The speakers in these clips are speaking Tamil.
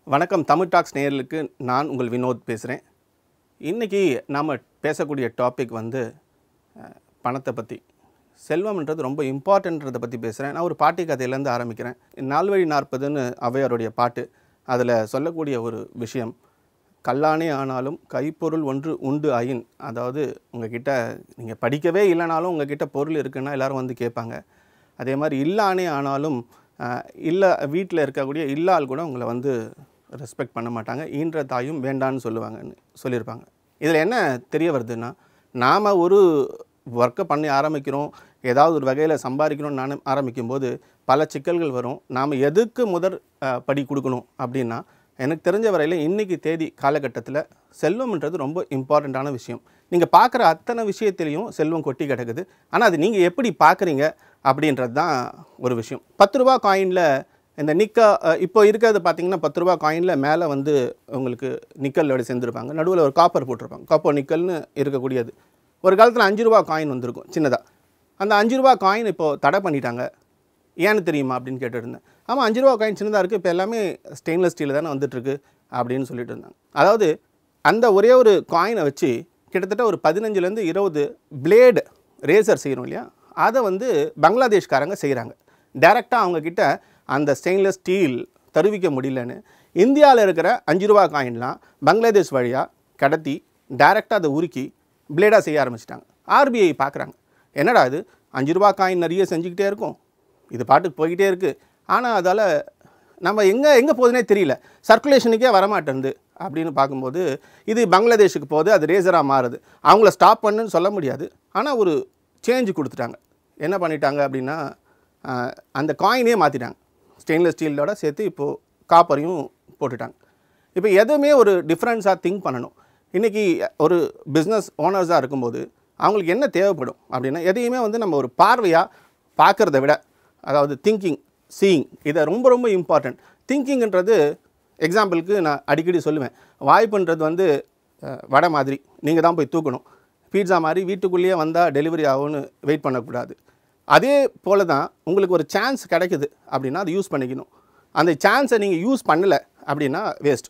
வணக்கம் தமிழ் டாக்ஸ் நேயர்களுக்கு நான் உங்கள் வினோத் பேசுகிறேன் இன்றைக்கி நாம் பேசக்கூடிய டாபிக் வந்து அஹ், பணத்தை பற்றி செல்வம்ன்றது ரொம்ப இம்பார்ட்டன்றதை பற்றி பேசுகிறேன் நான் ஒரு பாட்டி கதையிலேருந்து ஆரம்பிக்கிறேன் நால்வழி நாற்பதுன்னு ஔவையாருடைய பாட்டு அதில் சொல்லக்கூடிய ஒரு விஷயம் கல்லானே ஆனாலும் கைப்பொருள் ஒன்று உண்டு அயின் அதாவது உங்ககிட்ட நீங்கள் படிக்கவே இல்லைனாலும் உங்ககிட்ட பொருள் இருக்குன்னா எல்லாரும் வந்து கேட்பாங்க அதே மாதிரி இல்லானே ஆனாலும் அஹ், இல்ல வீட்டில் இருக்கக்கூடிய இல்லால் கூட உங்களை வந்து ரெஸ்பெக்ட் பண்ண மாட்டாங்க ஈன்ற தாயும் வேண்டான்னு சொல்லுவாங்கன்னு சொல்லியிருப்பாங்க இதில் என்ன தெரிய வருதுன்னா நாம் ஒரு ஒர்க்கை பண்ணி ஆரம்பிக்கிறோம் ஏதாவது ஒரு வகையில் சம்பாதிக்கணும்னு நான் ஆரம்பிக்கும்போது பல சிக்கல்கள் வரும் நாம் எதுக்கு முதல் அஹ், படி கொடுக்கணும் அப்படின்னா எனக்கு தெரிஞ்ச வரையில் இன்றைக்கி தேதி காலகட்டத்தில் செல்வம்ன்றது ரொம்ப இம்பார்ட்டண்ட்டான விஷயம் நீங்கள் பார்க்குற அத்தனை விஷயத்துலேயும் செல்வம் கொட்டி கிடக்குது ஆனால் அது நீங்கள் எப்படி பார்க்குறீங்க அப்படின்றது தான் ஒரு விஷயம் பத்து ரூபா காயினில் இந்த நிக்கா அஹ், இப்போ இருக்கிறது பார்த்தீங்கன்னா பத்து ரூபா காயினில் மேலே வந்து உங்களுக்கு நிக்கலோட சேர்ந்துருப்பாங்க நடுவில் ஒரு காப்பர் போட்டிருப்பாங்க காப்பர் நிக்கல்னு இருக்கக்கூடியது ஒரு காலத்தில் அஞ்சு ரூபா காயின் வந்திருக்கும் சின்னதாக அந்த அஞ்சு ரூபா காயின் இப்போது தடை பண்ணிட்டாங்க ஏன்னு தெரியுமா அப்படின்னு கேட்டுருந்தேன் ஆமாம் அஞ்சு ரூபா காயின் சின்னதாக இருக்குது இப்போ எல்லாமே ஸ்டெயின்லெஸ் ஸ்டீல் தானே வந்துட்டுருக்கு அப்படின்னு சொல்லிட்டு இருந்தாங்க அதாவது அந்த ஒரே ஒரு காயினை வச்சு கிட்டத்தட்ட ஒரு பதினஞ்சுலேருந்து இருபது பிளேடு ரேசர் செய்கிறோம் இல்லையா அதை வந்து பங்களாதேஷ்காரங்க செய்கிறாங்க டைரெக்டாக அவங்கக்கிட்ட அந்த ஸ்டெயின்லெஸ் ஸ்டீல் தருவிக்க முடியலன்னு இந்தியாவில் இருக்கிற அஞ்சு ரூபா காயின்லாம் பங்களாதேஷ் வழியாக கடத்தி டைரெக்டாக அதை உருக்கி பிளேடாக செய்ய ஆரம்பிச்சிட்டாங்க ஆர்பிஐ பார்க்குறாங்க என்னடா இது அஞ்சு ரூபா காயின் நிறைய செஞ்சுக்கிட்டே இருக்கும் இது பாட்டுக்கு போய்கிட்டே இருக்குது ஆனால் அதால் நம்ம எங்கே எங்கே போகுதுனே தெரியல சர்க்குலேஷனுக்கே வரமாட்டேன்து அப்படின்னு பார்க்கும்போது இது பங்களாதேஷுக்கு போகுது அது ரேசராக மாறுது அவங்கள ஸ்டாப் பண்ணுன்னு சொல்ல முடியாது ஆனால் ஒரு சேஞ்சு கொடுத்துட்டாங்க என்ன பண்ணிட்டாங்க அப்படின்னா ஆஹ், அந்த காயினே மாற்றிட்டாங்க ஸ்டெயின்லெஸ் ஸ்டீலோட சேர்த்து இப்போது காப்பரையும் போட்டுட்டாங்க இப்போ எதுவுமே ஒரு டிஃப்ரென்ஸாக திங்க் பண்ணணும் இன்றைக்கி ஒரு பிஸ்னஸ் ஓனர்ஸாக இருக்கும்போது அவங்களுக்கு என்ன தேவைப்படும் அப்படின்னா எதையுமே வந்து நம்ம ஒரு பார்வையாக பார்க்குறத விட அதாவது திங்கிங் சீயிங் இதை ரொம்ப ரொம்ப இம்பார்ட்டன்ட் திங்கிங்ன்றது எக்ஸாம்பிளுக்கு நான் அடிக்கடி சொல்லுவேன் வாய்ப்புன்றது வந்து அஹ், வடை மாதிரி நீங்கள் தான் போய் தூக்கணும் பீட்சா மாதிரி வீட்டுக்குள்ளேயே வந்தால் டெலிவரி ஆகும்னு வெயிட் பண்ணக்கூடாது அதே போல தான் உங்களுக்கு ஒரு சான்ஸ் கிடைக்குது அப்படின்னா அதை யூஸ் பண்ணிக்கணும் அந்த சான்ஸை நீங்கள் யூஸ் பண்ணலை அப்படின்னா வேஸ்ட்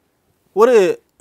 ஒரு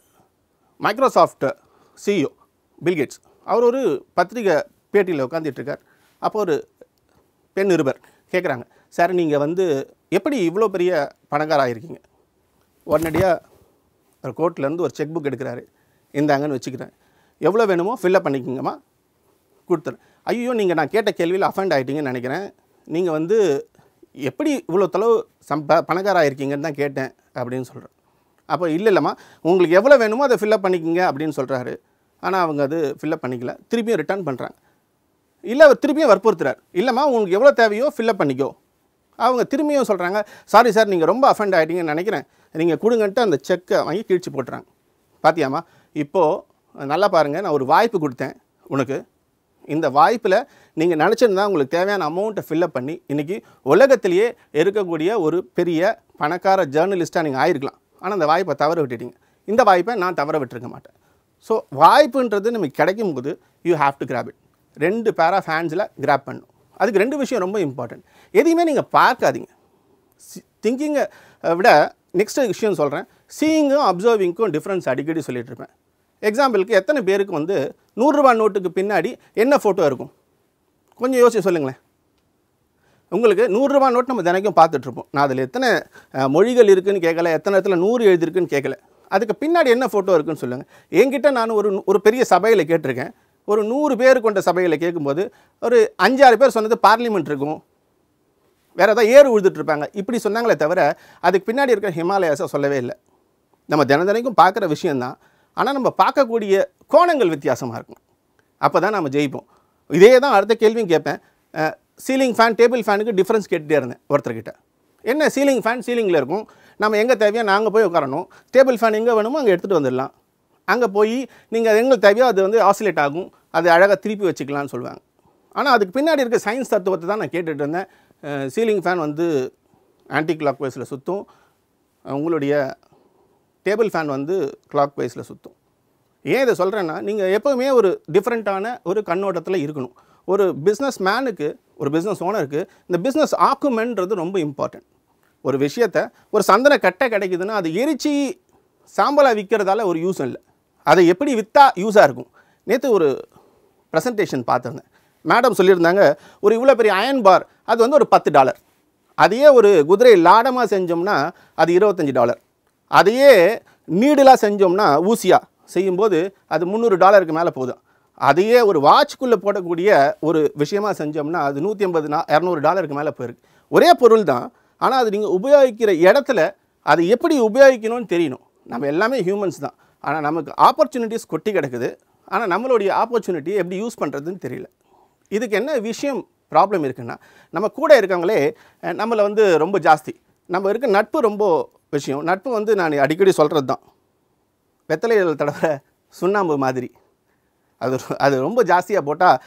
மைக்ரோசாஃப்ட் சிஇஓ பில்கேட்ஸ் அவர் ஒரு பத்திரிகை பேட்டியில் உட்காந்துட்டு இருக்கார் அப்போ ஒரு பெண் நிருபர் கேட்குறாங்க சார் நீங்கள் வந்து எப்படி இவ்வளோ பெரிய பணக்கார ஆயிருக்கீங்க உடனடியாக ஒரு கோர்ட்லேருந்து ஒரு செக் புக் எடுக்கிறாரு இந்தாங்கன்னு வச்சுக்கிறேன் எவ்வளோ வேணுமோ ஃபில்லப் பண்ணிக்கோங்கம்மா கொடுத்துறேன் ஐயோ நீங்கள் நான் கேட்ட கேள்வியில் அஃபெண்ட் ஆகிட்டீங்கன்னு நினைக்கிறேன் நீங்கள் வந்து எப்படி இவ்வளோ தொலைவு சம்ப பணக்கார ஆயிருக்கீங்கன்னு தான் கேட்டேன் அப்படின்னு சொல்கிறேன் அப்போ இல்லை இல்லைம்மா உங்களுக்கு எவ்வளோ வேணுமோ அதை ஃபில்லப் பண்ணிக்கங்க அப்படின்னு சொல்கிறாரு ஆனால் அவங்க அது ஃபில்லப் பண்ணிக்கல திருப்பியும் ரிட்டர்ன் பண்ணுறாங்க இல்லை அவர் திருப்பியும் வற்புறுத்துறார் இல்லைம்மா உங்களுக்கு எவ்வளோ தேவையோ ஃபில்லப் பண்ணிக்கோ அவங்க திரும்பியும் சொல்கிறாங்க சாரி சார் நீங்கள் ரொம்ப அஃபெண்ட் ஆகிட்டீங்கன்னு நினைக்கிறேன் நீங்கள் கொடுங்கன்ட்டு அந்த செக்கை வாங்கி கிழிச்சு போட்டுறாங்க பாத்தியாம்மா இப்போது நல்லா பாருங்கள் நான் ஒரு வாய்ப்பு கொடுத்தேன் உனக்கு இந்த வாய்ப்பில் நீங்கள் நினச்சிருந்தா உங்களுக்கு தேவையான அமௌண்ட்டை ஃபில்லப் பண்ணி இன்றைக்கி உலகத்திலேயே இருக்கக்கூடிய ஒரு பெரிய பணக்கார ஜேர்னலிஸ்ட்டாக நீங்கள் ஆயிருக்கலாம் ஆனால் அந்த வாய்ப்பை தவற விட்டுட்டீங்க இந்த வாய்ப்பை நான் தவற விட்டுருக்க மாட்டேன் ஸோ வாய்ப்புன்றது நமக்கு கிடைக்கும் போது you have to grab it ரெண்டு பேர் ஆஃப் ஹேண்ட்ஸில் கிராப் பண்ணணும் அதுக்கு ரெண்டு விஷயம் ரொம்ப இம்பார்ட்டன்ட் எதையுமே நீங்கள் பார்க்காதீங்க திங்கிங்கை விட நெக்ஸ்ட் விஷயம் சொல்கிறேன் சீயிங்கும் அப்சர்விங்க்கும் டிஃப்ரென்ஸ் அடிக்கடி சொல்லிட்டு இருப்பேன் எக்ஸாம்பிளுக்கு எத்தனை பேருக்கு வந்து நூறுரூவா நோட்டுக்கு பின்னாடி என்ன ஃபோட்டோ இருக்கும் கொஞ்சம் யோசிச்சு சொல்லுங்களேன் உங்களுக்கு நூறுரூவா நோட் நம்ம தினைக்கும் பார்த்துட்ருப்போம் நான் அதில் எத்தனை அஹ், மொழிகள் இருக்குன்னு கேட்கல எத்தனை இடத்துல நூறு எழுதிருக்குன்னு கேட்கல அதுக்கு பின்னாடி என்ன ஃபோட்டோ இருக்குன்னு சொல்லுங்கள் என்கிட்ட நான் ஒரு நூ- ஒரு பெரிய சபையில் கேட்டிருக்கேன் ஒரு நூறு பேர் கொண்ட சபையில் கேட்கும்போது ஒரு அஞ்சாறு பேர் சொன்னது பார்லிமெண்ட் இருக்கும் வேறு ஏதாவது ஏறு உழுதுட்டு இருப்பாங்க இப்படி சொன்னாங்களே தவிர அதுக்கு பின்னாடி இருக்கிற ஹிமாலயாஸை சொல்லவே இல்லை நம்ம தினம் தினைக்கும் பார்க்குற விஷயந்தான் ஆனால் நம்ம பார்க்கக்கூடிய கோணங்கள் வித்தியாசமாக இருக்கும் அப்போ தான் நம்ம ஜெயிப்போம் இதே தான் அடுத்த கேள்வியும் கேட்பேன் சீலிங் ஃபேன் டேபிள் ஃபேனுக்கு டிஃப்ரென்ஸ் கேட்டுட்டே இருந்தேன் ஒருத்தர்கிட்ட என்ன சீலிங் ஃபேன் சீலிங்கில் இருக்கும் நம்ம எங்கே தேவையோ நாங்கள் போய் உட்காரணும் டேபிள் ஃபேன் எங்கே வேணுமோ அங்கே எடுத்துகிட்டு வந்துடலாம் அங்கே போய் நீங்கள் எங்களுக்கு தேவையோ அது வந்து ஆசிலேட் ஆகும் அது அழகாக திருப்பி வச்சுக்கலாம்னு சொல்லுவாங்க ஆனால் அதுக்கு பின்னாடி இருக்க சயின்ஸ் தத்துவத்தை தான் நான் கேட்டுட்டு இருந்தேன் சீலிங் ஃபேன் வந்து ஆன்டி கிளாக் வைஸில் சுற்றும் உங்களுடைய டேபிள் ஃபேன் வந்து கிளாக் வைஸில் சுற்றும் ஏன் இதை சொல்கிறேன்னா நீங்கள் எப்போவுமே ஒரு டிஃப்ரெண்ட்டான ஒரு கண்ணோட்டத்தில் இருக்கணும் ஒரு பிஸ்னஸ் மேனுக்கு ஒரு பிஸ்னஸ் ஓனருக்கு இந்த பிஸ்னஸ் ஆக்குமென்றது ரொம்ப இம்பார்ட்டன்ட் ஒரு விஷயத்த ஒரு சந்தன கட்டை கிடைக்குதுன்னா அது எரிச்சு சாம்பலாக விற்கிறதால ஒரு யூஸ் இல்லை அதை எப்படி விற்றா யூஸாக இருக்கும் நேற்று ஒரு ப்ரெசன்டேஷன் பார்த்துருந்தேன் மேடம் சொல்லியிருந்தாங்க ஒரு இவ்வளோ பெரிய அயன் பார் அது வந்து ஒரு பத்து டாலர் அதையே ஒரு குதிரை லாடமாக செஞ்சோம்னா அது இருபத்தஞ்சி டாலர் அதையே நீடலாக செஞ்சோம்னா ஊசியாக செய்யும்போது அது முந்நூறு டாலருக்கு மேலே போதும் அதையே ஒரு வாட்ச்க்குள்ளே போடக்கூடிய ஒரு விஷயமா செஞ்சோம்னா அது நூற்றி ஐம்பது நா இரநூறு டாலருக்கு மேலே போயிருக்கு ஒரே பொருள் தான் ஆனால் அது நீங்கள் உபயோகிக்கிற இடத்துல அதை எப்படி உபயோகிக்கணும்னு தெரியணும் நம்ம எல்லாமே ஹியூமன்ஸ் தான் ஆனால் நமக்கு ஆப்பர்ச்சுனிட்டிஸ் கொட்டி கிடக்குது ஆனால் நம்மளுடைய ஆப்பர்ச்சுனிட்டியை எப்படி யூஸ் பண்ணுறதுன்னு தெரியல இதுக்கு என்ன விஷயம் ப்ராப்ளம் இருக்குன்னா நம்ம கூட இருக்கவங்களே அஹ், நம்மளை வந்து ரொம்ப ஜாஸ்தி நம்ம இருக்க நட்பு ரொம்ப விஷயம் நட்பு வந்து நான் அடிக்கடி சொல்கிறது தான் வெத்தலையில் தடவை சுண்ணாம்பு மாதிரி அது ரொ- அது ரொம்ப ஜாஸ்தியாக போட்டால்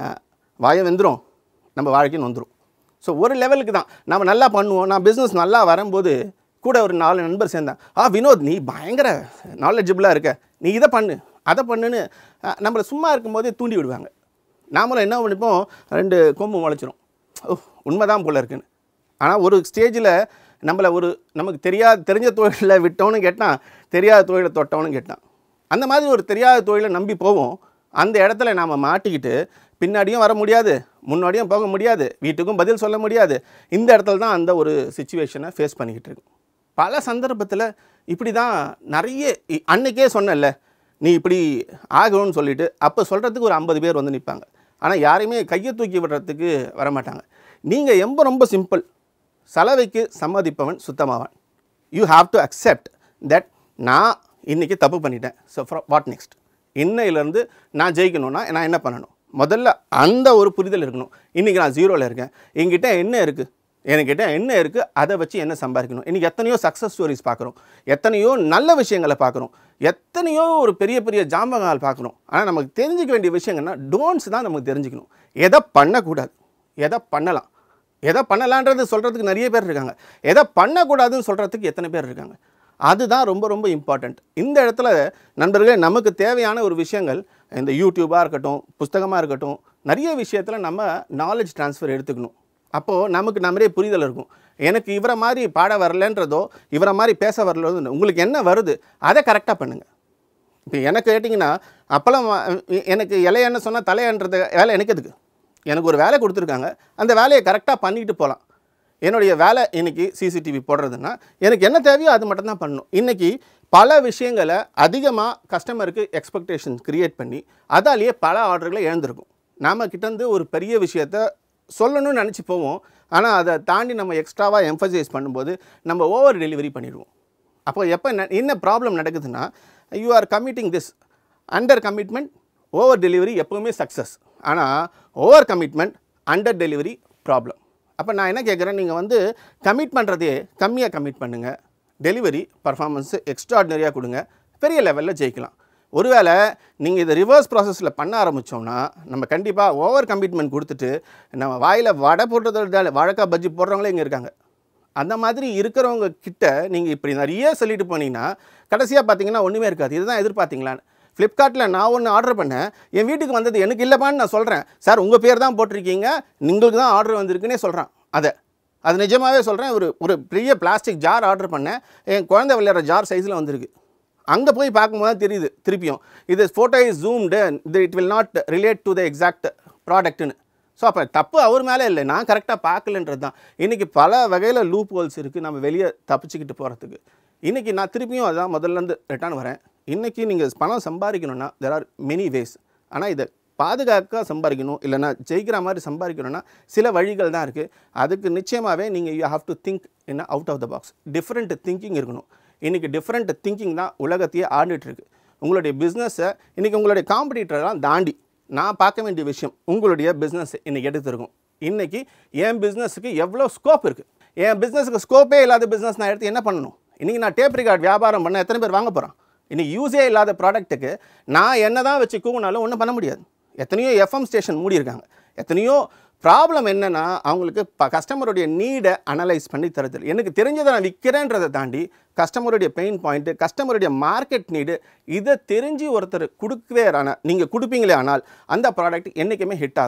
வாயை வெந்துடும் நம்ம வாழ்க்கைன்னு வந்துடும் ஸோ ஒரு லெவலுக்கு தான் நம்ம நல்லா பண்ணுவோம் நான் பிஸ்னஸ் நல்லா வரும்போது கூட ஒரு நாலு நண்பர் சேர்ந்தேன் ஆ வினோத் நீ பயங்கர நாலேஜபிளாக இருக்க நீ இதை பண்ணு அதை பண்ணுன்னு அஹ், நம்மளை சும்மா இருக்கும்போதே தூண்டி விடுவாங்க நாமளும் என்ன பண்ணிப்போம் ரெண்டு கொம்பு முளைச்சிரும் ஓ உண்மைதான் போல இருக்குன்னு ஆனால் ஒரு ஸ்டேஜில் நம்மளை ஒரு நமக்கு தெரியாத தெரிஞ்ச தொழிலில் விட்டவனு கேட்டான் தெரியாத தொழிலை தொட்டவனும் கேட்டான் அந்த மாதிரி ஒரு தெரியாத தொழிலை நம்பி போவோம் அந்த இடத்துல நாம் மாட்டிக்கிட்டு பின்னாடியும் வர முடியாது முன்னாடியும் போக முடியாது வீட்டுக்கும் பதில் சொல்ல முடியாது இந்த இடத்துல தான் அந்த ஒரு சுச்சுவேஷனை ஃபேஸ் பண்ணிக்கிட்டு இருக்கு பல சந்தர்ப்பத்தில் இப்படி தான் நிறைய இ- அன்னைக்கே சொன்னேன்ல நீ இப்படி ஆகணும்னு சொல்லிட்டு அப்போ சொல்கிறதுக்கு ஒரு ஐம்பது பேர் வந்து நிற்பாங்க ஆனால் யாரையுமே கையை தூக்கி விடுறதுக்கு வரமாட்டாங்க நீங்கள் ரொம்ப ரொம்ப சிம்பிள் சலவைக்கு சம்மதிப்பவன் சுத்தமாவான் you have to accept that நான் இன்றைக்கி தப்பு பண்ணிட்டேன் ஸோ வாட் நெக்ஸ்ட் இன்னையிலேருந்து நான் ஜெயிக்கணும்னா நான் என்ன பண்ணணும் முதல்ல அந்த ஒரு புரிதல் இருக்கணும் இன்றைக்கி நான் ஜீரோவில் இருக்கேன் என்கிட்ட என்ன இருக்குது என்கிட்ட என்ன இருக்குது அதை வச்சு என்ன சம்பாதிக்கணும் இன்றைக்கி எத்தனையோ சக்ஸஸ் ஸ்டோரிஸ் பார்க்குறோம் எத்தனையோ நல்ல விஷயங்களை பார்க்குறோம் எத்தனையோ ஒரு பெரிய பெரிய ஜாம்பகங்கள் பார்க்குறோம் ஆனால் நமக்கு தெரிஞ்சுக்க வேண்டிய விஷயங்கள்னா டோன்ஸ் தான் நமக்கு தெரிஞ்சுக்கணும் எதை பண்ணக்கூடாது எதை பண்ணலாம் எதை பண்ணலான்றது சொல்கிறதுக்கு நிறைய பேர் இருக்காங்க எதை பண்ணக்கூடாதுன்னு சொல்கிறதுக்கு எத்தனை பேர் இருக்காங்க அதுதான் ரொம்ப ரொம்ப இம்பார்ட்டண்ட் இந்த இடத்துல நண்பர்களே நமக்கு தேவையான ஒரு விஷயங்கள் இந்த யூடியூபாக இருக்கட்டும் புஸ்தகமாக இருக்கட்டும் நிறைய விஷயத்தில் நம்ம நாலேஜ் ட்ரான்ஸ்ஃபர் எடுத்துக்கணும் அப்போது நமக்கு நம்மளே புரிதல் இருக்கும் எனக்கு இவரை மாதிரி பாட வரலன்றதோ இவரை மாதிரி பேச வரலன்றதோ உங்களுக்கு என்ன வருது அதை கரெக்டாக பண்ணுங்கள் இப்போ எனக்கு கேட்டிங்கன்னா அப்போல்லாம் எனக்கு இலையன்னு சொன்னால் தலையன்றது வேலை எனக்கு எதுக்கு எனக்கு ஒரு வேலை கொடுத்துருக்காங்க அந்த வேலையை கரெக்டாக பண்ணிட்டு போகலாம் என்னுடைய வேலை இன்னைக்கு சிசிடிவி போடுறதுன்னா எனக்கு என்ன தேவையோ அது மட்டும்தான் பண்ணணும் இன்றைக்கி பல விஷயங்களை அதிகமாக கஸ்டமருக்கு எக்ஸ்பெக்டேஷன் கிரியேட் பண்ணி அதாலேயே பல ஆர்டர்களை இழந்திருக்கும் நாம் கிட்டேருந்து ஒரு பெரிய விஷயத்த சொல்லணும்னு நினச்சி போவோம் ஆனால் அதை தாண்டி நம்ம எக்ஸ்ட்ராவாக எம்ஃபசைஸ் பண்ணும்போது நம்ம ஓவர் டெலிவரி பண்ணிடுவோம் அப்போ எப்போ ந- என்ன ப்ராப்ளம் நடக்குதுன்னா you are committing this under commitment over delivery எப்போவுமே சக்ஸஸ் ஆனால் over commitment under delivery problem அப்போ நான் என்ன கேட்குறேன் நீங்கள் வந்து கமிட் பண்ணுறதே கம்மியாக கமிட் பண்ணுங்கள் டெலிவரி பர்ஃபார்மன்ஸு எக்ஸ்ட்ராடினரியாக கொடுங்க பெரிய லெவலில் ஜெயிக்கலாம் ஒருவேளை நீங்கள் இதை ரிவர்ஸ் ப்ராசஸில் பண்ண ஆரம்பித்தோம்னா நம்ம கண்டிப்பாக ஓவர் கமிட்மெண்ட் கொடுத்துட்டு நம்ம வாயில் வடை போடுறதோட வாழைக்காய் பஜ்ஜி போடுறவங்களே இங்கே இருக்காங்க அந்த மாதிரி இருக்கிறவங்க கிட்ட நீங்கள் இப்படி நிறைய சொல்லிட்டு போனீங்கன்னா கடைசியாக பார்த்தீங்கன்னா ஒன்றுமே இருக்காது இதுதான் எதிர்பார்த்தீங்களான்னு ஃப்ளிப்கார்ட்டில் நான் ஒன்று ஆர்டர் பண்ணேன் என் வீட்டுக்கு வந்தது எனக்கு இல்லைப்பான்னு நான் சொல்கிறேன் சார் உங்கள் பேர் தான் போட்டிருக்கீங்க உங்களுக்கு தான் ஆர்டர் வந்திருக்குன்னே சொல்கிறான் அதை அது நிஜமாகவே சொல்கிறேன் ஒரு ஒரு பெரிய பிளாஸ்டிக் ஜார் ஆர்டர் பண்ணேன் என் குழந்தை விளையாடுற ஜார் சைஸில் வந்திருக்கு அங்கே போய் பார்க்கும்போது தான் தெரியுது திருப்பியும் இது ஃபோட்டோ இஸ் ஜூம்டு இது it will not relate to the exact ப்ராடக்ட்னு ஸோ அப்போ தப்பு அவர் மேலே இல்லை நான் கரெக்டாக பார்க்கலன்றது தான் இன்றைக்கி பல வகையில் லூப் ஹோல்ஸ் இருக்குது நம்ம வெளியே தப்பிச்சுக்கிட்டு போகிறதுக்கு இன்றைக்கி நான் திருப்பியும் அதான் முதல்லேருந்து ரிட்டர்ன் வரேன் இன்றைக்கி நீங்கள் பணம் சம்பாதிக்கணும்னா தெர் ஆர் மெனி வேஸ் ஆனால் இதை பாதுகாக்க சம்பாதிக்கணும் இல்லைன்னா ஜெயிக்கிற மாதிரி சம்பாதிக்கணும்னா சில வழிகள் தான் இருக்குது அதுக்கு நிச்சயமாகவே நீங்கள் you have to think in out of the box different thinking இருக்கணும் இன்றைக்கி டிஃப்ரெண்ட் திங்கிங் தான் உலகத்தையே ஆண்டுட்டு இருக்கு உங்களுடைய பிஸ்னஸை இன்றைக்கி உங்களுடைய காம்படிட்டரெல்லாம் தாண்டி நான் பார்க்க வேண்டிய விஷயம் உங்களுடைய பிஸ்னஸ் இன்றைக்கி எடுத்திருக்கும் இன்றைக்கி என் பிஸ்னஸுக்கு எவ்வளோ ஸ்கோப் இருக்குது என் பிஸ்னஸுக்கு ஸ்கோப்பே இல்லாத பிஸ்னஸ் நான் எடுத்து என்ன பண்ணணும் இன்றைக்கி நான் டேப் ரிகார்ட் வியாபாரம் பண்ண எத்தனை பேர் வாங்க போகிறான் இன்றைக்கி யூஸே இல்லாத ப்ராடக்ட்டுக்கு நான் என்ன தான் வச்சு கூவினாலும் ஒன்றும் பண்ண முடியாது எத்தனையோ எஃப்எம் ஸ்டேஷன் மூடியிருக்காங்க எத்தனையோ ப்ராப்ளம் என்னென்னா அவங்களுக்கு ப கஸ்டமருடைய நீடை அனலைஸ் பண்ணி தரதில்லை எனக்கு தெரிஞ்சதை நான் விற்கிறேன்றதை தாண்டி கஸ்டமருடைய பெயின் பாயிண்ட்டு கஸ்டமருடைய மார்க்கெட் நீடு இதை தெரிஞ்சு ஒருத்தர் கொடுக்கவே ஆனால் நீங்கள் கொடுப்பீங்களே ஆனால் அந்த ப்ராடக்ட் என்றைக்குமே ஹிட் ஆகும்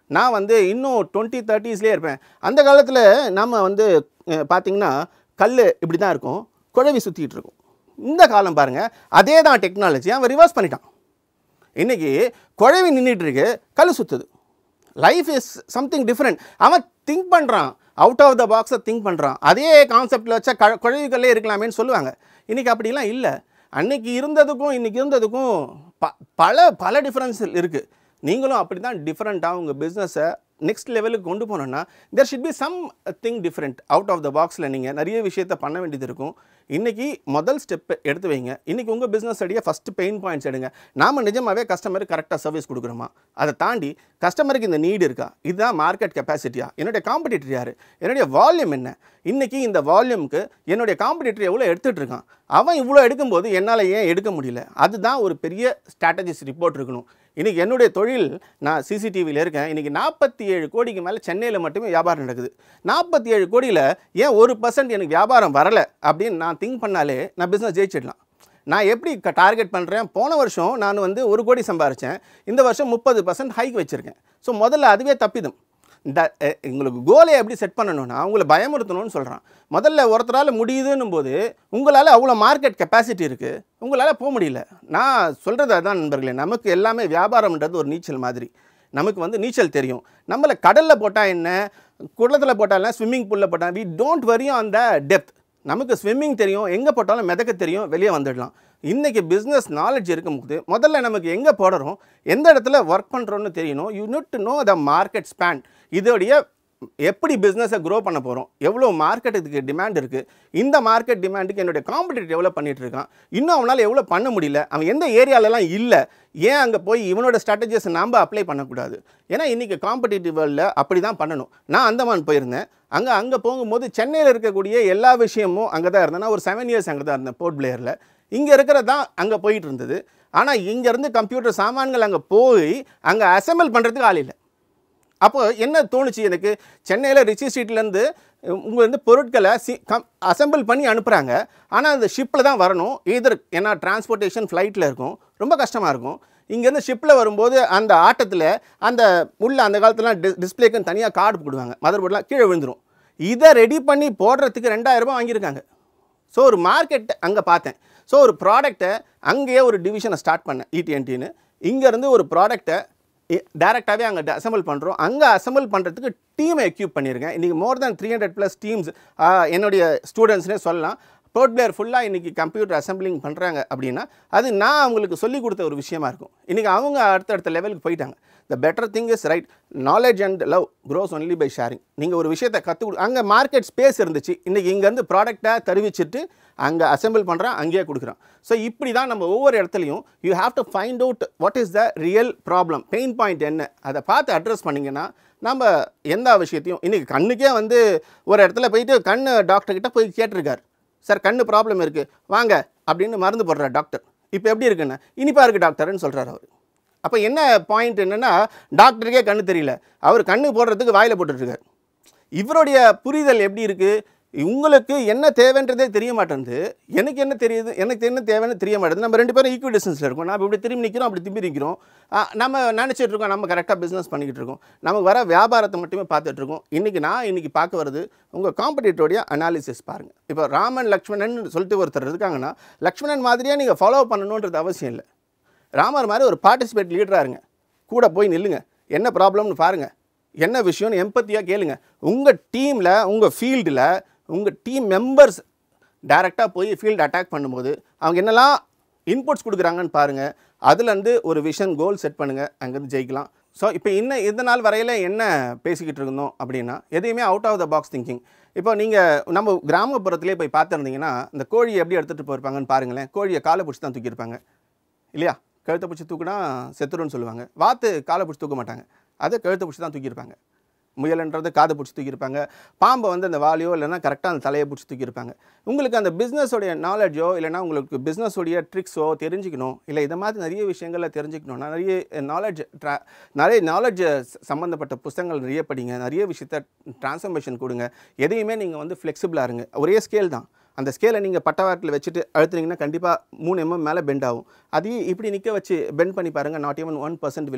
நான் வந்து இன்னும் டுவெண்ட்டி தேர்ட்டிஸ்லேயே இருப்பேன் அந்த காலத்தில் நம்ம வந்து அஹ், பார்த்தீங்கன்னா கல் இப்படி தான் இருக்கும் குழவி சுற்றிட்டு இருக்கும் இந்த காலம் பாருங்கள் அதே தான் டெக்னாலஜி அவன் ரிவர்ஸ் பண்ணிட்டான் இன்னைக்கு குழவி நின்றுட்டு இருக்கு கல் சுத்துது லைஃப் இஸ் சம்திங் டிஃப்ரெண்ட் அவன் திங்க் பண்ணுறான் அவுட் ஆஃப் த பாக்ஸை திங்க் பண்ணுறான் அதே கான்செப்டில் வச்சா க குழவிகளே இருக்கலாமேன்னு சொல்லுவாங்க இன்றைக்கி அப்படிலாம் இல்லை அன்னைக்கு இருந்ததுக்கும் இன்றைக்கி இருந்ததுக்கும் ப பல பல டிஃப்ரென்ஸ் இருக்குது நீங்களும் அப்படி தான் டிஃப்ரெண்ட்டாக உங்கள் பிஸ்னஸை நெக்ஸ்ட் லெவலுக்கு கொண்டு போனோன்னா there should be some thing different out of the பாக்ஸில் நீங்கள் நிறைய விஷயத்த பண்ண வேண்டியது இருக்கும் இன்றைக்கி முதல் ஸ்டெப் எடுத்து வைங்க இன்றைக்கி உங்கள் பிஸ்னஸ் அடியே ஃபஸ்ட்டு பெயின் பாயிண்ட்ஸ் எடுங்க நாம் நிஜமாகவே கஸ்டமருக்கு கரெக்டாக சர்வீஸ் கொடுக்குறோமா அதை தாண்டி கஸ்டமருக்கு இந்த நீடு இருக்கா இதுதான் மார்க்கெட் கெப்பாசிட்டியா என்னுடைய காம்படிட்டர் யார் என்னுடைய வால்யூம் என்ன இன்றைக்கி இந்த வால்யூமுக்கு என்னுடைய காம்படிட்டர் எவ்வளோ எடுத்துகிட்டு இருக்கான் அவன் இவ்வளோ எடுக்கும்போது என்னால் ஏன் எடுக்க முடியல அதுதான் ஒரு பெரிய ஸ்ட்ராட்டஜிஸ் ரிப்போர்ட் இருக்கணும் இன்றைக்கி என்னுடைய தொழில் நான் சிசிடிவியில் இருக்கேன் இன்றைக்கி நாற்பத்தி ஏழு கோடிக்கு மேலே சென்னையில் மட்டுமே வியாபாரம் நடக்குது நாற்பத்தி ஏழு கோடியில் ஏன் ஒரு பர்சன்ட் எனக்கு வியாபாரம் வரலை அப்படின்னு நான் திங்க் பண்ணாலே நான் பிஸ்னஸ் ஜெயிச்சிடலாம் நான் எப்படி டார்கெட் பண்ணுறேன் போன வருஷம் நான் வந்து ஒரு கோடி சம்பாரித்தேன் இந்த வருஷம் முப்பது பர்சன்ட் ஹைக் வச்சுருக்கேன் ஸோ முதல்ல அதுவே தப்பிதும் இந்த அஹ், உங்களுக்கு கோலை எப்படி செட் பண்ணணும்னா உங்களை பயமுறுத்தணும்னு சொல்கிறான் முதல்ல ஒருத்தரால் முடியுதுன்னும் போது உங்களால் அவ்வளோ மார்க்கெட் கெப்பாசிட்டி இருக்குது உங்களால் போக முடியல நான் சொல்கிறது அதான் நண்பர்களே நமக்கு எல்லாமே வியாபாரம்ன்றது ஒரு நீச்சல் மாதிரி நமக்கு வந்து நீச்சல் தெரியும் நம்மளை கடலில் போட்டால் என்ன குளத்தில் போட்டால் ஸ்விம்மிங் பூலில் போட்டால் we don't worry on the depth நமக்கு ஸ்விம்மிங் தெரியும் எங்கே போட்டாலும் மிதக்க தெரியும் வெளியே வந்துடலாம் இன்றைக்கி பிஸ்னஸ் நாலேஜ் இருக்கும்போது முதல்ல நமக்கு எங்கே போடுறோம் எந்த இடத்துல ஒர்க் பண்ணுறோன்னு தெரியணும் you need to know the market span இதோடைய எப்படி பிஸ்னஸை க்ரோ பண்ண போகிறோம் எவ்வளோ மார்க்கெட் இதுக்கு டிமாண்ட் இருக்குது இந்த மார்க்கெட் டிமாண்டுக்கு என்னுடைய காம்படிட்டர் எவ்வளோ பண்ணிட்டு இருக்கான் இன்னும் அவனால் எவ்வளோ பண்ண முடியல அவன் எந்த ஏரியாலலாம் இல்லை ஏன் அங்கே போய் இவனோட ஸ்ட்ராட்டஜிஸை நாம் அப்ளை பண்ணக்கூடாது ஏன்னா இன்றைக்கி காம்படிட்டிவ் வேர்ல்டில் அப்படி தான் பண்ணணும் நான் அந்தமான் போயிருந்தேன் அங்கே அங்கே போகும்போது சென்னையில் இருக்கக்கூடிய எல்லா விஷயமும் அங்கே தான் இருந்தேன் நான் ஒரு செவன் இயர்ஸ் அங்கே தான் இருந்தேன் போர்ட் பிளேயரில் இங்கே இருக்கிறது தான் அங்கே போயிட்டு இருந்தது ஆனால் இங்கேருந்து கம்ப்யூட்டர் சாமான்கள் அங்கே போய் அங்கே அசெம்பிள் பண்ணுறதுக்கு ஆள் இல்லை அப்போ என்ன தோணுச்சு எனக்கு சென்னையில் ரிச்சி ஸ்ட்ரீட்லேருந்து உங்கள் வந்து பொருட்களை சி கம் அசெம்பிள் பண்ணி அனுப்புகிறாங்க ஆனால் அந்த ஷிப்பில் தான் வரணும் either ஏன்னா டிரான்ஸ்போர்ட்டேஷன் ஃப்ளைட்டில் இருக்கும் ரொம்ப கஷ்டமாக இருக்கும் இங்கேருந்து ஷிப்பில் வரும்போது அந்த ஆட்டத்தில் அந்த உள்ள அந்த காலத்துலாம் டிஸ் டிஸ்பிளேக்குன்னு தனியாக கார்டு போடுவாங்க மதர் போர்டெலாம் கீழே விழுந்துரும் இதை ரெடி பண்ணி போடுறதுக்கு ரெண்டாயிரம் ரூபாய் வாங்கியிருக்காங்க ஸோ ஒரு மார்க்கெட் அங்கே பார்த்தேன் ஸோ ஒரு ப்ராடக்ட்டை அங்கேயே ஒரு டிவிஷனை ஸ்டார்ட் பண்ணேன் இடிஎன்டின்னு இங்கேருந்து ஒரு ப்ராடக்ட்டை டேரெக்டாகவே அங்கே அசெம்பிள் பண்ணுறோம் அங்கே அசெம்பிள் பண்ணுறதுக்கு டீமை எக்யூப் பண்ணியிருக்கேன் இன்றைக்கி more than three hundred plus teams என்னுடைய ஸ்டூடெண்ட்ஸ்னே சொல்லலாம் போர்ட் பிளேயர் ஃபுல்லாக இன்றைக்கி கம்ப்யூட்டர் அசெம்பிளிங் பண்ணுறாங்க அப்படின்னா அது நான் அவங்களுக்கு சொல்லிக் கொடுத்த ஒரு விஷயமா இருக்கும் இன்றைக்கி அவங்க அடுத்தடுத்த லெவலுக்கு போயிட்டாங்க the better thing is right knowledge and love grows only by sharing நீங்கள் ஒரு விஷயத்தை கற்றுக் கொடு அங்கே மார்க்கெட் ஸ்பேஸ் இருந்துச்சு இன்றைக்கி இங்கேருந்து ப்ராடக்டை தருவிச்சிட்டு அங்கே அசெம்பிள் பண்ணுறான் அங்கேயே கொடுக்குறான் ஸோ இப்படி தான் நம்ம ஒவ்வொரு இடத்துலையும் you have to find out what is the real problem pain point என்ன அதை பார்த்து அட்ரஸ் பண்ணிங்கன்னா நம்ம எந்த விஷயத்தையும் இன்றைக்கி கண்ணுக்கே வந்து ஒரு இடத்துல போயிட்டு கண் டாக்டர்கிட்ட போய் கேட்டிருக்கார் சார் கண்ணு ப்ராப்ளம் இருக்குது வாங்க அப்படின்னு மருந்து போடுறார் டாக்டர் இப்போ எப்படி இருக்குன்னு இனிப்பா இருக்குது டாக்டர்னு சொல்கிறார் அவர் அப்போ என்ன பாயிண்ட் என்னென்னா டாக்டருக்கே கண்ணு தெரியல அவர் கண்ணு போடுறதுக்கு வாயில் போட்டுட்ருக்கார் இவருடைய புரிதல் எப்படி இருக்குது உங்களுக்கு என்ன தேவைன்றதே தெரிய மாட்டேங்குது எனக்கு என்ன தெரியுது எனக்கு என்ன தேவைன்னு தெரிய மாட்டேங்குது நம்ம ரெண்டு பேரும் ஈக்குவல் டிஸ்டன்ஸில் இருக்கோம் நம்ம இப்படி திரும்பி நிற்கிறோம் அப்படி திரும்பி நிற்கிறோம் ஆ, நம்ம நினச்சிட்டு இருக்கோம் நம்ம கரெக்டாக பிஸ்னஸ் பண்ணிக்கிட்டு இருக்கோம் நமக்கு வர வியாபாரத்தை மட்டுமே பார்த்துட்டு இருக்கோம் இன்றைக்கி நான் இன்றைக்கி பார்க்க வருது உங்கள் காம்படிட்டோடைய அனாலிசிஸ் பாருங்கள் இப்போ ராமன் லக்ஷ்மணன் சொல்லிட்டு ஒருத்தர் இருக்காங்கன்னா லக்ஷ்மணன் மாதிரியே நீங்கள் ஃபாலோ பண்ணணுன்றது அவசியம் இல்லை ராமர் மாதிரி ஒரு பார்ட்டிசிபேட் லீடராக இருங்க கூட போய் நில்லுங்க என்ன ப்ராப்ளம்னு பாருங்கள் என்ன விஷயம்னு எம்பத்தியாக கேளுங்க உங்கள் டீமில் உங்கள் ஃபீல்டில் உங்கள் டீம் மெம்பர்ஸ் டைரெக்டாக போய் ஃபீல்டு அட்டாக் பண்ணும்போது அவங்க என்னெல்லாம் இன்புட்ஸ் கொடுக்குறாங்கன்னு பாருங்கள் அதுலேருந்து ஒரு விஷன் கோல் செட் பண்ணுங்கள் அங்கேருந்து ஜெயிக்கலாம் ஸோ இப்போ இன்னும் இந்த நாள் வரையில் என்ன பேசிக்கிட்டு இருந்தோம் அப்படின்னா எதையுமே out of the box thinking இப்போ நீங்கள் நம்ம கிராமப்புறத்திலே போய் பார்த்துருந்தீங்கன்னா இந்த கோழியை எப்படி எடுத்துகிட்டு போயிருப்பாங்கன்னு பாருங்களேன் கோழியை காலை பிடிச்சி தான் தூக்கியிருப்பாங்க இல்லையா கழுத்தை பிடிச்சி தூக்குனா செத்துருன்னு சொல்லுவாங்க வாத்து காலை பிடிச்சி தூக்க மாட்டாங்க அதை கழுத்தை பிடிச்சி தான் தூக்கியிருப்பாங்க முயலன்றது காதை பிடிச்சி தூக்கியிருப்பாங்க பாம்பை வந்து அந்த வாலியோ இல்லைன்னா கரெக்டாக அந்த தலையை பிடிச்சி தூக்கியிருப்பாங்க உங்களுக்கு அந்த பிஸ்னஸோடைய நாலேஜோ இல்லைன்னா உங்களுக்கு பிஸ்னஸோடைய ட்ரிக்ஸோ தெரிஞ்சுக்கணும் இல்லை இதை மாதிரி நிறைய விஷயங்களை தெரிஞ்சுக்கணும்னா நிறைய நாலேஜ் ட்ரா நிறைய நாலேஜ் சம்மந்தப்பட்ட புத்தகங்கள் நிறைய படிங்க நிறைய விஷயத்த ட்ரான்ஸ்ஃபர்மேஷன் கொடுங்க எதையுமே நீங்கள் வந்து ஃப்ளெக்சிபிளாக இருங்க ஒரே ஸ்கேல் தான் அந்த ஸ்கேலை நீங்கள் பட்டவாட்டில் வச்சுட்டு அழுத்துனீங்கன்னா கண்டிப்பாக மூணு எம்எம் மேலே பெண்ட் ஆகும் அதையும் இப்படி நிற்க வச்சு பெண்ட் பண்ணி பாருங்கள் not even one percent will bend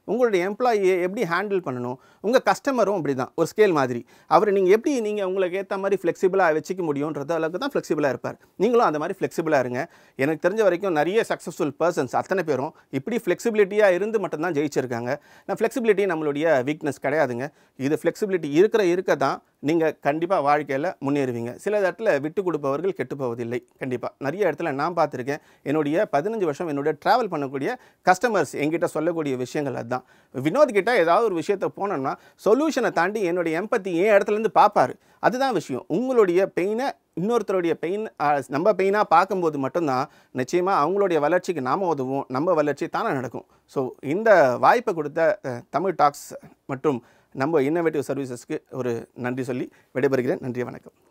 உங்களுடைய எம்ப்ளாயியை எப்படி ஹேண்டில் பண்ணணும் உங்கள் கஸ்டமரும் அப்படி தான் ஒரு ஸ்கேல் மாதிரி அவர் நீங்கள் எப்படி நீங்கள் உங்களுக்கு ஏற்ற மாதிரி ஃப்ளெக்சிபிளாக வச்சுக்க முடியுன்றது அளவுக்கு தான் ஃப்ளெக்சிபிளாக இருப்பார் நீங்களும் அந்த மாதிரி ஃப்ளெக்சிபிளாக இருங்க எனக்கு தெரிஞ்ச வரைக்கும் நிறைய சக்ஸஸ்ஃபுல் பர்சன்ஸ் அத்தனை பேரும் இப்படி ஃப்ளெக்சிபிலிட்டியாக இருந்து மட்டும்தான் ஜெயிச்சிருக்காங்க நான் ஃப்ளெக்சிபிலிட்டி நம்மளுடைய வீக்னஸ் கிடையாதுங்க இது ஃப்ளெக்சிபிலிட்டி இருக்கிற இருக்க தான் நீங்கள் கண்டிப்பாக வாழ்க்கையில் முன்னேறுவீங்க சில இடத்துல விட்டு கொடுப்பவர்கள் கெட்டு போவதில்லை கண்டிப்பாக நிறைய இடத்துல நான் பார்த்துருக்கேன் என்னுடைய பதினஞ்சு வருஷம் என்னுடைய ட்ராவல் பண்ணக்கூடிய கஸ்டமர்ஸ் என்கிட்ட சொல்லக்கூடிய விஷயங்கள் அதுதான் வினோத் கிட்ட ஏதாவது ஒரு விஷயத்தை போனோம்னா சொல்யூஷனை தாண்டி என்னுடைய எம்பத்தி என் இடத்துலேருந்து பார்ப்பாரு அதுதான் விஷயம் உங்களுடைய பெயினை இன்னொருத்தருடைய பெயின் நம்ம பெயினாக பார்க்கும்போது மட்டும்தான் நிச்சயமாக அவங்களுடைய வளர்ச்சிக்கு நாம் உதவும் நம்ம வளர்ச்சி தானே நடக்கும் ஸோ இந்த வாய்ப்பை கொடுத்த அஹ், தமிழ் டாக்ஸ் மற்றும் நம்ம இன்னோவேட்டிவ் சர்வீசஸ்க்கு ஒரு நன்றி சொல்லி விடைபெறுகிறேன் நன்றி வணக்கம்